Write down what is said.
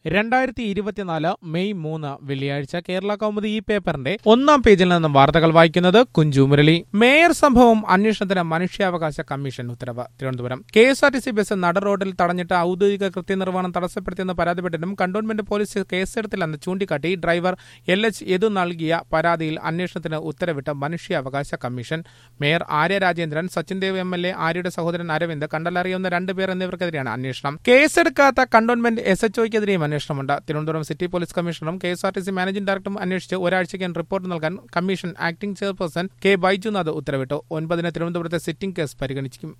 രണ്ടായിരത്തി ഇരുപത്തിനാല് മെയ് മൂന്ന് വെള്ളിയാഴ്ച കേരള കൗമുദി ഈ പേപ്പറിന്റെ ഒന്നാം പേജിൽ നിന്നും വാർത്തകൾ വായിക്കുന്നത് കുഞ്ചു മുരളി മേയർ സംഭവം അന്വേഷണത്തിന് മനുഷ്യാവകാശ കമ്മീഷൻ ഉത്തരവ് Thiruvananthapuram K S R T C bus നട റോഡിൽ തടഞ്ഞിട്ട് ഔദ്യോഗിക കൃത്യനിർവഹണം തടസ്സപ്പെടുത്തിയെന്ന് പരാതിപ്പെട്ടിട്ടും കണ്ടോൺമെന്റ് പോലീസ് കേസെടുത്തില്ലെന്ന് ചൂണ്ടിക്കാട്ടി ഡ്രൈവർ എൽ എച്ച് യദു നൽകിയ പരാതിയിൽ അന്വേഷണത്തിന് ഉത്തരവിട്ട മനുഷ്യാവകാശ commission mayor Arya Rajendran Sachin Dev M L A ആര്യയുടെ സഹോദരൻ അരവിന്ദ് കണ്ടലറിയുന്ന രണ്ടുപേർ എന്നിവർക്കെതിരെയാണ് അന്വേഷണം കേസെടുക്കാത്ത കണ്ടോൺമെന്റ് എസ് എച്ച് ഒക്കെതിരെയും അന്വേഷണമുണ്ട് തിരുവനന്തപുരം സിറ്റി പോലീസ് കമ്മീഷണറും K S R T C managing ഡയറക്ടറും അന്വേഷിച്ച് ഒരാഴ്ചയ്ക്ക് റിപ്പോർട്ട് നൽകാൻ commission acting chairperson K Baijunath ഉത്തരവിട്ടു ഒൻപതിന് തിരുവനന്തപുരത്തെ സിറ്റിംഗ് കേസ് പരിഗണിക്കും